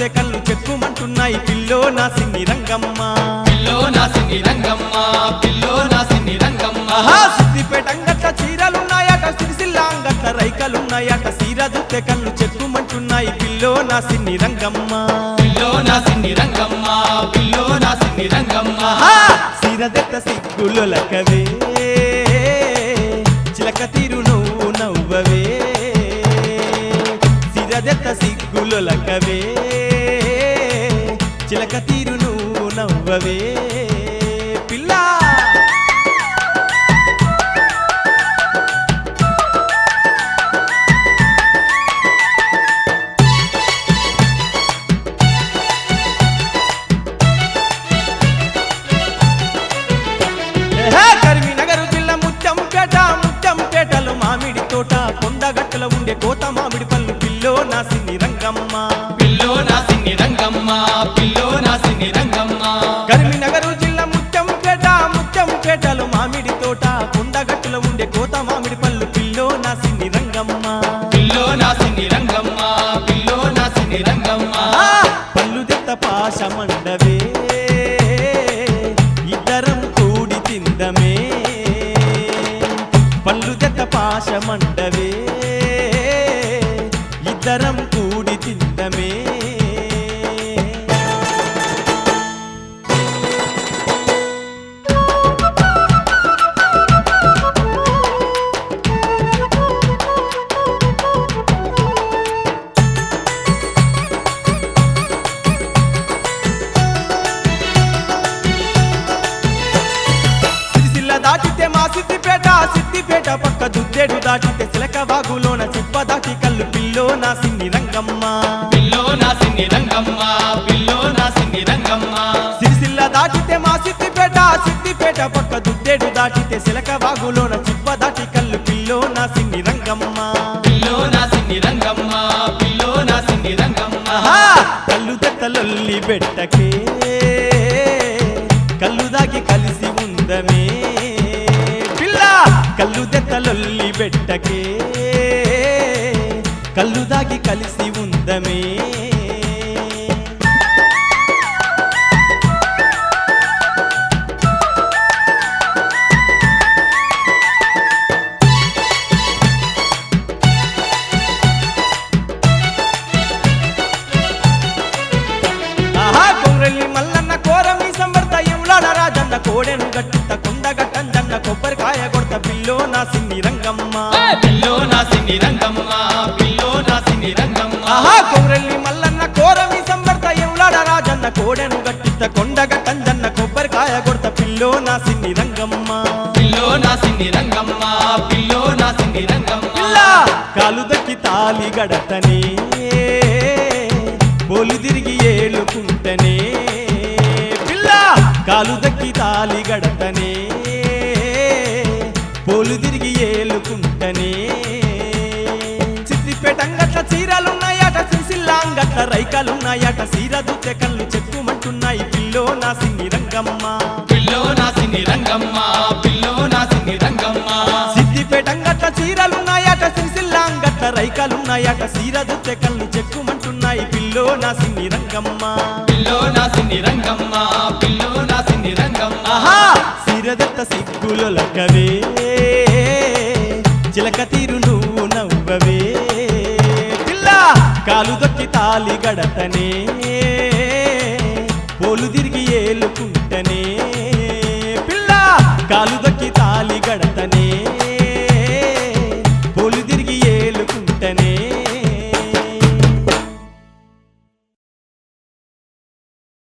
చూస్తే కళ్ళు చెక్కుమంటున్నాయి పిల్లో నా సిన్ని రంగమ్మ పిల్లో నా సిన్ని రంగమ్మ పిల్లో నా సిన్ని రంగమ్మ ఆహా సిద్దిపేట అంగట్ల చీరలున్నాయట సిరిసిల్ల అంగట్ల రైకలున్నాయట సీర చూస్తే కళ్ళు చెక్కుమంటున్నాయి పిల్లో నా సిన్ని రంగమ్మ పిల్లో నా సిన్ని రంగమ్మ పిల్లో నా సిన్ని రంగమ్మ ఆహా సీరదెత్త సిగ్గులు లకవే చిలక తీరు నువ్వు నవ్వవే సీరదెత్త సిగ్గులు లకవే చిలక తీరు నువ్వు నవ్వవే పిల్ల ఏహే, కరీంనగర్ జిల్లా ముత్యంపేట ముత్యంపేటలో మామిడి తోట కొండగట్టలో ఉండే కోత మామిడి పళ్ళు పిల్లో నా సిన్ని రంగమ్మ పిల్లో నా సిన్ని రంగమ్మ పిల్లో నా సిన్ని రంగమ్మ కరీంనగర్ జిల్లా ముత్యంపేట ముత్యంపేటలో మామిడి తోట కొండగట్టులో ఉండే కోత మామిడి పళ్ళు పిల్లో నా సిన్ని రంగమ్మ పిల్లో నా సిన్ని రంగమ్మ పిల్లో నా సిన్ని రంగమ్మ ఆ, పళ్ళు తెత్త పాశ మండవే ఇద్దరం కూడి తిందమే పళ్ళు తెత్త పాశ మండవే ఇద్దరం కూడి తిందమే సిరిసిల్ల దాటితే మా సిద్దిపేట సిద్దిపేట పక్క దుద్దేడు దాటితే చిలక వాగులోన చిప్ప దాటి కళ్ళు పిల్లో నా సిన్ని రంగమ్మ పిల్లో నా సిన్ని రంగమ్మ పిల్లో నా సిన్ని రంగమ్మ సిరిసిల్ల దాటితే మా సిద్దిపేట సిద్దిపేట పక్క దుద్దేడు దాటితే చిలక వాగులోన చిప్ప దాటి కళ్ళు పిల్లో నా సిన్ని రంగమ్మ పిల్లో నా సిన్ని రంగమ్మ పిల్లో నా సిన్ని రంగమ్మ ఆహా కళ్ళు తెత్తలొల్లి బెట్టకే కళ్ళు దాగి కలిసి ఉందమే పిల్ల కళ్ళు తెత్తలొల్లి బెట్టకే కళ్ళు దాగి కలిసి ఉందమే ఆహా కొమ్రెల్లి మల్లన్న కోరమి సంబర్త ఎంలాడ రాజన్న కోడెను గట్టిత కొండ గట్టంజన్న కొబ్బరికాయ కొడత పిల్లో నా సిన్ని రంగమ్మ పిల్లో నా సిన్ని రంగమ్మ పిల్లో నా సిన్ని రంగమ్మ ఆహా కొమ్రెల్లి మల్లన్న కోరమి సంబర్త ఎంలాడ రాజన్న కోడెను గట్టిత కొండ గట్టంజన్న కొబ్బరికాయ కొడత పిల్లో నా సిన్ని రంగమ్మ పిల్లో నా సిన్ని రంగమ్మ పిల్లో నా సిన్ని రంగమ్మ పిల్ల కాలు దక్కి తాలి గడతనే బోలు తిరిగి ఏలుకుంటనే పిల్ల కాలు దక్కి తాలి గడతనే పోలు తిరిగి ఏలుకుంటనే సిద్దిపేట అంగట్ల చీరలున్నాయట సిరిసిల్లాంగట్ల రైకాలున్నాయట సీర దుత్తె కళ్ళు చెక్కుమంటున్నాయి పిల్లో నా సిన్ని రంగమ్మ పిల్లో నా సిన్ని రంగమ్మ పిల్లో నా సిన్ని రంగమ్మ సిద్దిపేట అంగట్ల చీరలున్నాయట సిరిసిల్లాంగట్ల రైకాలున్నాయట సీర దుత్తె కళ్ళు చెక్కుమంటున్నాయి పిల్లో నా సిన్ని రంగమ్మ పిల్లో నా సిన్ని రంగమ్మ పిల్లో నా సిన్ని రంగమ్మ ఆహా సిరదత్త సిగ్గులు లక్కవే చిలక తీరు నువ్వు నవ్వవే పిల్ల కాలు దొక్కి తాలి గడతనే